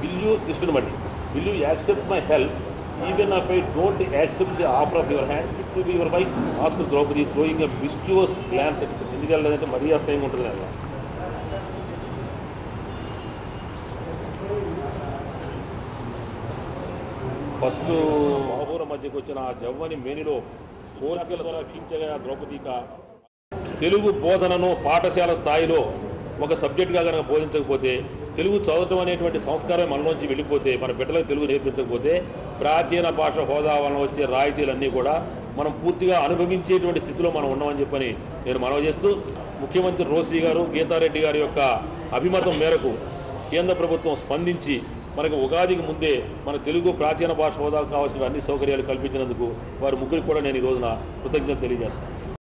will you కృష్ణుని will you accept my help even of I don't accept the offer of your hand it to be your wife ask Draupadi throwing a mischievous glance at ఎందుకు లేదంటే మరీ అసహ్యంగా ఉంటుంది కదా first బాహుర మధ్యకు వచ్చిన ఆ జవ్వని మేనిలో కోరికలతో కించగా ద్రౌపదిక తెలుగు బోధనను పాఠశాల స్థాయిలో ఒక సబ్జెక్టుగా కనుక బోధించకపోతే తెలుగు చదవటం అనేటువంటి సంస్కారం మనలోంచి వెళ్ళిపోతే మన బిడ్డలకు తెలుగు నేర్పించకపోతే ప్రాచీన భాష హోదా వలన వచ్చే రాయితీలన్నీ కూడా మనం పూర్తిగా అనుభవించేటువంటి స్థితిలో మనం ఉన్నామని చెప్పని నేను మనవి చేస్తూ ముఖ్యమంత్రి రోసీ గారు గీతారెడ్డి గారి యొక్క అభిమతం మేరకు కేంద్ర ప్రభుత్వం స్పందించి మనకు ఉగాదికి ముందే మన తెలుగు ప్రాచీన భాష హోదాకు కావాల్సిన అన్ని సౌకర్యాలు కల్పించినందుకు వారి ముగ్గురికి కూడా నేను ఈ రోజున కృతజ్ఞతలు తెలియజేస్తాను